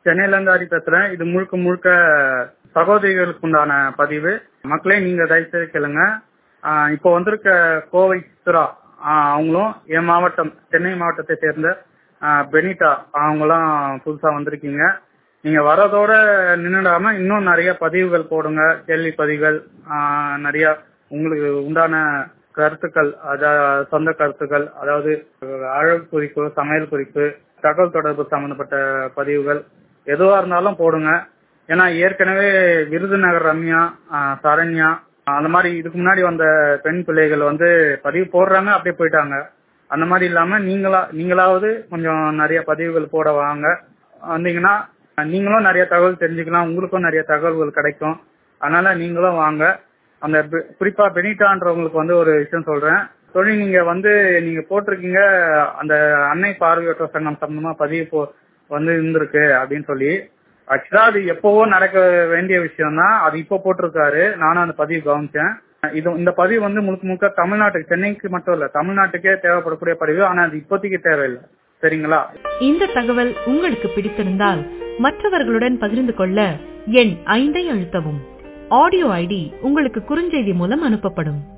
சென்னையில இருந்து ஹரி பேசுறேன் இது முழுக்க முழுக்க சகோதரிகளுக்கு உண்டான பதிவு மக்களே நீங்க தயவுசெய்து கேளுங்க ஆஹ் இப்போ வந்திருக்க கோவை சித்ரா ஆஹ் அவங்களும் என் மாவட்டம் சென்னை மாவட்டத்தை சேர்ந்த ஆஹ் பெனிட்டா அவங்களாம் புதுசா வந்திருக்கீங்க நீங்க வரதோட நின்றுடாம இன்னும் நிறைய பதிவுகள் போடுங்க கேள்வி பதிவுகள் ஆஹ் நிறைய உங்களுக்கு உண்டான கருத்துக்கள் அதாவது சொந்த கருத்துக்கள் அதாவது அழகு குறிப்பு சமையல் குறிப்பு தகவல் தொடர்பு சம்பந்தப்பட்ட பதிவுகள் எதுவா இருந்தாலும் போடுங்க ஏன்னா ஏற்கனவே விருதுநகர் ரம்யா ஆஹ் சரண்யா அந்த மாதிரி இதுக்கு முன்னாடி வந்த பெண் பிள்ளைகள் வந்து பதிவு போடுறாங்க அப்படியே போயிட்டாங்க அந்த மாதிரி இல்லாம நீங்களா நீங்களாவது கொஞ்சம் நிறைய பதிவுகள் போட வாங்க வந்தீங்கன்னா நீங்களும் நிறைய தகவல் தெரிஞ்சுக்கலாம் உங்களுக்கும் நிறைய தகவல்கள் கிடைக்கும் அதனால நீங்களும் வாங்க அந்த பெ- குறிப்பா பெனிட்டான்றவங்களுக்கு வந்து ஒரு விஷயம் சொல்றேன் தொழில் நீங்க வந்து நீங்க போட்டிருக்கீங்க அந்த அன்னை பார்வையற்ற சங்கம் சம்பந்தமா பதிவு போ வந்து இருந்திருக்கு அப்படின்னு சொல்லி ஆக்சுவலா அது எப்பவோ நடக்க வேண்டிய விஷயம் தான் அது இப்போ போட்டிருக்காரு நானும் அந்த பதிவு கவனிச்சேன் இது இந்த பதிவு வந்து முழுக்க முழுக்க தமிழ்நாட்டுக்கு சென்னைக்கு மட்டும் இல்ல தமிழ்நாட்டுக்கே தேவைப்படக்கூடிய பதிவு ஆனா அது இப்போதைக்கு தேவையில்லை சரிங்களா இந்த தகவல் உங்களுக்கு பிடித்திருந்தால் மற்றவர்களுடன் பகிர்ந்து கொள்ள எண் ஐந்தை அழுத்தவும் ஆடியோ ஐடி உங்களுக்கு குறுஞ்செய்தி மூலம் அனுப்பப்படும்